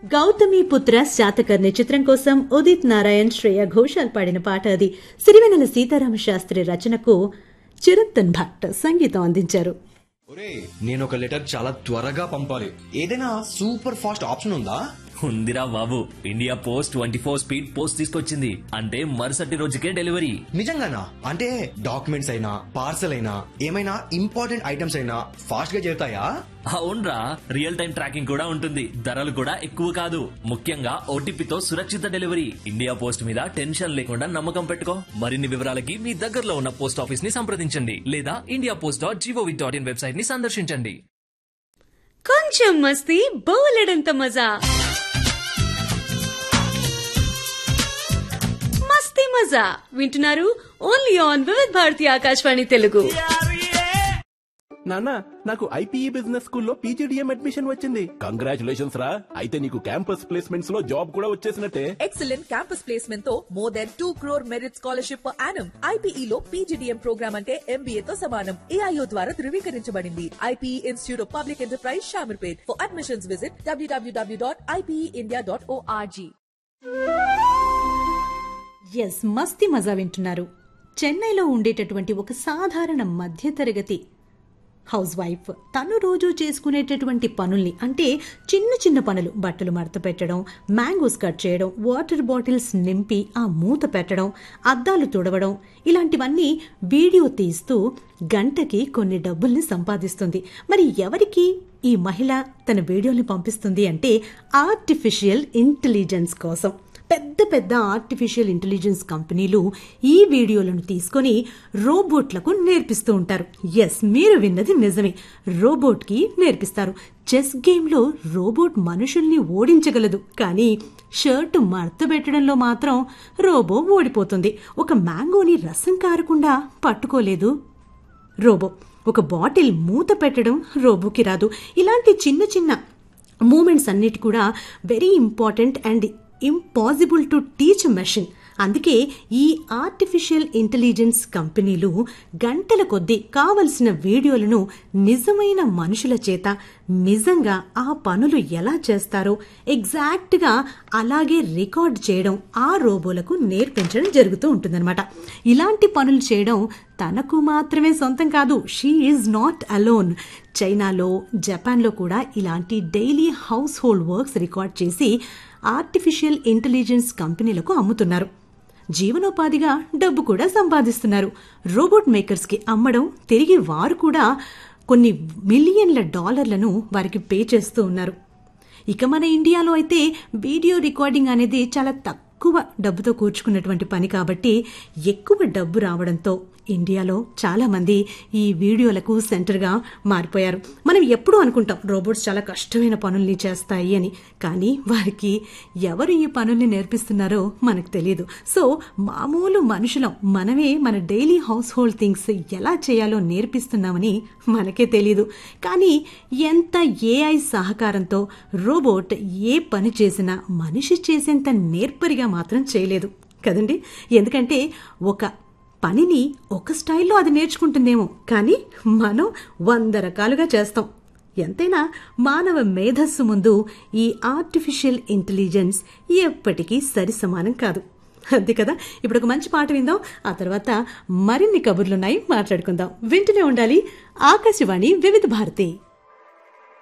గౌతమి పుత్ర శాతకర్ణి చిత్రం కోసం ఉదిత్ నారాయణ్ శ్రేయ ఘోషాల్ పాడిన పాట అది సిరివెనెల సీతారామ శాస్త్రి రచనకు చిరంతన్ భట్ సంగీతం అందించారు ఒరే నేను ఒక లెటర్ చాలా త్వరగా పంపాలి ఏదైనా సూపర్ ఫాస్ట్ ఆప్షన్ ఉందా ఉందిరా బాబు India post twenty four speed post తీసుకొచ్చింది అంటే మరుసటి రోజుకే డెలివరీ నిజంగానా అంటే డాక్యుమెంట్స్ అయినా పార్సల్ అయినా ఏమైనా ఇంపార్టెంట్ ఐటమ్స్ అయినా ఫాస్ట్ గా చేరుతాయా అవునరా రియల్ టైం ట్రాకింగ్ కూడా ఉంటుంది ధరలు కూడా ఎక్కువ కాదు ముఖ్యంగా ఓటీపీతో సురక్షిత డెలివరీ ఇండియా పోస్ట్ మీద టెన్షన్ లేకుండా నమ్మకం పెట్టుకో మరిన్ని వివరాలకి మీ దగ్గరలో ఉన్న పోస్ట్ ఆఫీస్ ని సంప్రదించండి లేదా India post dot G O V dot in website ని సందర్శించండి కొంచెం మస్తీ బోలెడంత మజా మస్తీ మజా వింటున్నారు ఓన్లీ ఆన్ వివిధ్ భారతి ఆకాశవాణి తెలుగు నాన్న నాకు ఐపీఈ బిజినెస్ స్కూల్లో పీజీడిఎం అడ్మిషన్ వచ్చింది కంగ్రాచులేషన్స్ రా అయితే నీకు క్యాంపస్ ప్లేస్మెంట్స్ లో జాబ్ కూడా వచ్చేసినట్టే ఎక్సలెంట్ క్యాంపస్ ప్లేస్మెంట్ తో more than two crore merit scholarship per annum IPE లో పీజీడీఎం ప్రోగ్రామ్ అంటే ఎంబీఏ తో సమానం ఏఐఓ ద్వారా ధృవీకరించబడింది IPE institute of public enterprise Shamirpet for admissions visit W W W dot IPE India dot O R G yes మస్తి మజా వింటున్నారు చెన్నైలో ఉండేటటువంటి ఒక సాధారణ మధ్యతరగతి హౌస్ వైఫ్ తను రోజు చేసుకునేటటువంటి పనుల్ని అంటే చిన్న చిన్న పనులు బట్టలు మడత పెట్టడం మ్యాంగోస్ కట్ చేయడం వాటర్ బాటిల్స్ నింపి ఆ మూత పెట్టడం అద్దాలు తుడవడం ఇలాంటివన్నీ వీడియో తీస్తూ గంటకి కొన్ని డబ్బుల్ని సంపాదిస్తుంది మరి ఎవరికి ఈ మహిళ తన వీడియోని పంపిస్తుంది అంటే ఆర్టిఫిషియల్ ఇంటెలిజెన్స్ కోసం పెద్ద పెద్ద ఆర్టిఫిషియల్ ఇంటెలిజెన్స్ కంపెనీలు ఈ వీడియోలను తీసుకొని రోబోట్లకు నేర్పిస్తూ ఉంటారు ఎస్ మీరు విన్నది నిజమే రోబోట్కి నేర్పిస్తారు చెస్ గేమ్లో రోబోట్ మనుషుల్ని ఓడించగలదు కానీ షర్టు మడత పెట్టడంలో మాత్రం రోబో ఓడిపోతుంది ఒక మ్యాంగోని రసం కారకుండా పట్టుకోలేదు రోబో ఒక బాటిల్ మూత పెట్టడం రోబోకి రాదు ఇలాంటి చిన్న చిన్న మూమెంట్స్ అన్నిటి కూడా very important and impossible to teach machine అందుకే ఈ ఆర్టిఫిషియల్ ఇంటెలిజెన్స్ కంపెనీలు గంటల కొద్దీ కావలసిన వీడియోలను నిజమైన మనుషుల చేత నిజంగా ఆ పనులు ఎలా చేస్తారో ఎగ్జాక్ట్గా అలాగే రికార్డ్ చేయడం ఆ రోబోలకు నేర్పించడం జరుగుతూ ఉంటుందన్నమాట ఇలాంటి పనులు చేయడం తనకు మాత్రమే సొంతం కాదు షీ ఈజ్ నాట్ అలోన్ చైనాలో జపాన్లో కూడా ఇలాంటి daily household works record చేసి ఆర్టిఫిషియల్ ఇంటెలిజెన్స్ కంపెనీలకు అమ్ముతున్నారు జీవనోపాధిగా డబ్బు కూడా సంపాదిస్తున్నారు రోబోట్ మేకర్స్కి అమ్మడం తిరిగి వారు కూడా కొన్ని మిలియన్ల డాలర్లను వారికి పే చేస్తూ ఉన్నారు ఇక మన ఇండియాలో అయితే వీడియో రికార్డింగ్ అనేది చాలా తక్కువ డబ్బుతో కూర్చుకున్నటువంటి పని కాబట్టి ఎక్కువ డబ్బు రావడంతో ఇండియాలో చాలా మంది ఈ వీడియోలకు సెంటర్గా మారిపోయారు మనం ఎప్పుడూ అనుకుంటాం రోబోట్స్ చాలా కష్టమైన పనుల్ని చేస్తాయి అని కానీ వారికి ఎవరు ఈ పనుల్ని నేర్పిస్తున్నారో మనకు తెలియదు సో మామూలు మనుషులం మనమే మన డైలీ హౌస్ హోల్డ్ థింగ్స్ ఎలా చేయాలో నేర్పిస్తున్నామని మనకే తెలియదు కానీ ఎంత ఏఐ సహకారంతో రోబోట్ ఏ పని చేసినా మనిషి చేసేంత నేర్పరిగా మాత్రం చేయలేదు కదండి ఎందుకంటే ఒక పనిని ఒక స్టైల్లో అది నేర్చుకుంటుందేమో కానీ మనం వంద రకాలుగా చేస్తాం ఎంతైనా మానవ మేధస్సు ముందు ఈ ఆర్టిఫిషియల్ ఇంటెలిజెన్స్ ఎప్పటికీ సరి సమానం కాదు అంతే కదా ఇప్పుడు ఒక మంచి పాట విందాం ఆ తర్వాత మరిన్ని కబుర్లున్నాయి మాట్లాడుకుందాం వింటూనే ఉండాలి ఆకాశవాణి వివిధ భారతి